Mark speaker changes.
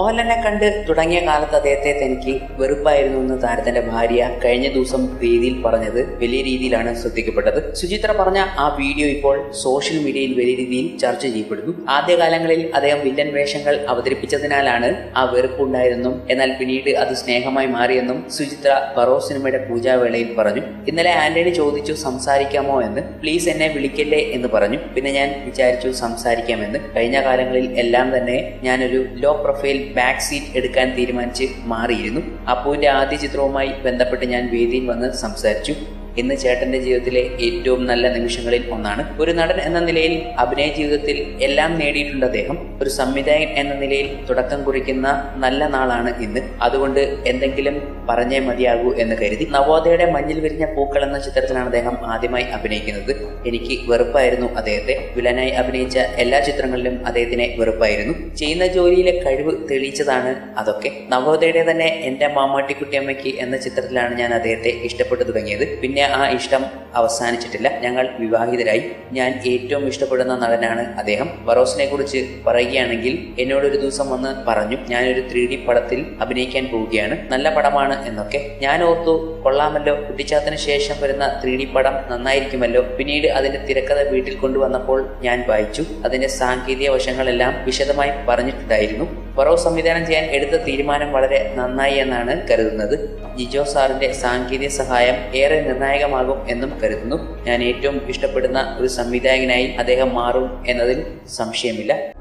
Speaker 1: മോഹൻലാലിനെ കണ്ട് തുടങ്ങിയ കാലത്ത് അദ്ദേഹത്തെ തനിക്ക് വെറുപ്പായിരുന്നു എന്ന് താരത്തിന്റെ ഭാര്യ കഴിഞ്ഞ ദിവസം വേദിയിൽ പറഞ്ഞത് വലിയ രീതിയിലാണ് ശ്രദ്ധിക്കപ്പെട്ടത് സുചിത്ര പറഞ്ഞ ആ വീഡിയോ ഇപ്പോൾ സോഷ്യൽ മീഡിയയിൽ വലിയ രീതിയിൽ ചർച്ച ചെയ്യപ്പെടുന്നു ആദ്യകാലങ്ങളിൽ അദ്ദേഹം വില്ലൻ വേഷങ്ങൾ അവതരിപ്പിച്ചതിനാലാണ് ആ വെറുപ്പുണ്ടായിരുന്നും എന്നാൽ പിന്നീട് അത് സ്നേഹമായി മാറിയെന്നും സുചിത്ര ബറോ സിനിമയുടെ പൂജാവേളയിൽ പറഞ്ഞു ഇന്നലെ ആന്റണി ചോദിച്ചു സംസാരിക്കാമോ എന്ന് പ്ലീസ് എന്നെ വിളിക്കല്ലേ എന്ന് പറഞ്ഞു പിന്നെ ഞാൻ വിചാരിച്ചു സംസാരിക്കാമെന്ന് കഴിഞ്ഞ കാലങ്ങളിൽ എല്ലാം തന്നെ ഞാനൊരു ലോ പ്രൊഫൈൽ ബാക്ക് സീറ്റ് എടുക്കാൻ തീരുമാനിച്ച് മാറിയിരുന്നു അപ്പുവിന്റെ ആദ്യ ചിത്രവുമായി ബന്ധപ്പെട്ട് ഞാൻ വേദിയിൽ വന്ന് സംസാരിച്ചു ഇന്ന് ചേട്ടന്റെ ജീവിതത്തിലെ ഏറ്റവും നല്ല നിമിഷങ്ങളിൽ ഒന്നാണ് ഒരു നടൻ എന്ന നിലയിൽ അഭിനയ ജീവിതത്തിൽ എല്ലാം നേടിയിട്ടുണ്ട് അദ്ദേഹം ഒരു സംവിധായകൻ എന്ന നിലയിൽ തുടക്കം കുറിക്കുന്ന നല്ല നാളാണ് ഇന്ന് അതുകൊണ്ട് എന്തെങ്കിലും പറഞ്ഞേ മതിയാകൂ എന്ന് കരുതി നവോദയയുടെ മഞ്ഞിൽ വിരിഞ്ഞ പൂക്കൾ എന്ന ചിത്രത്തിലാണ് അദ്ദേഹം ആദ്യമായി അഭിനയിക്കുന്നത് എനിക്ക് വെറുപ്പായിരുന്നു അദ്ദേഹത്തെ വിലനായി അഭിനയിച്ച എല്ലാ ചിത്രങ്ങളിലും അദ്ദേഹത്തിനെ വെറുപ്പായിരുന്നു ചെയ്യുന്ന ജോലിയിലെ കഴിവ് തെളിയിച്ചതാണ് അതൊക്കെ നവോദയയുടെ തന്നെ എന്റെ മാമാട്ടിക്കുട്ടിയമ്മയ്ക്ക് എന്ന ചിത്രത്തിലാണ് ഞാൻ അദ്ദേഹത്തെ ഇഷ്ടപ്പെട്ടു തുടങ്ങിയത് പിന്നെ ആ ഇഷ്ടം അവസാനിച്ചിട്ടില്ല ഞങ്ങൾ വിവാഹിതരായി ഞാൻ ഏറ്റവും ഇഷ്ടപ്പെടുന്ന നടനാണ് അദ്ദേഹം വറോസിനെ കുറിച്ച് പറയുകയാണെങ്കിൽ എന്നോട് ഒരു ദിവസം വന്ന് പറഞ്ഞു ഞാനൊരു ത്രീ ഡി പടത്തിൽ അഭിനയിക്കാൻ പോവുകയാണ് നല്ല പടമാണ് എന്നൊക്കെ ഞാൻ ഓർത്തു കൊള്ളാമല്ലോ കുട്ടിച്ചാത്തിന് ശേഷം വരുന്ന ത്രീ ഡി പടം നന്നായിരിക്കുമല്ലോ പിന്നീട് അതിന്റെ തിരക്കഥ വീട്ടിൽ കൊണ്ടുവന്നപ്പോൾ ഞാൻ വായിച്ചു അതിന്റെ സാങ്കേതിക വശങ്ങളെല്ലാം വിശദമായി പറഞ്ഞിട്ടുണ്ടായിരുന്നു ഫറോ സംവിധാനം ചെയ്യാൻ എടുത്ത തീരുമാനം വളരെ നന്നായി എന്നാണ് കരുതുന്നത് ജിജോ സാറിന്റെ സാങ്കേതിക സഹായം ഏറെ നിർണായകമാകും എന്നും കരുതുന്നു ഞാൻ ഏറ്റവും ഇഷ്ടപ്പെടുന്ന ഒരു സംവിധായകനായി അദ്ദേഹം മാറും എന്നതിൽ സംശയമില്ല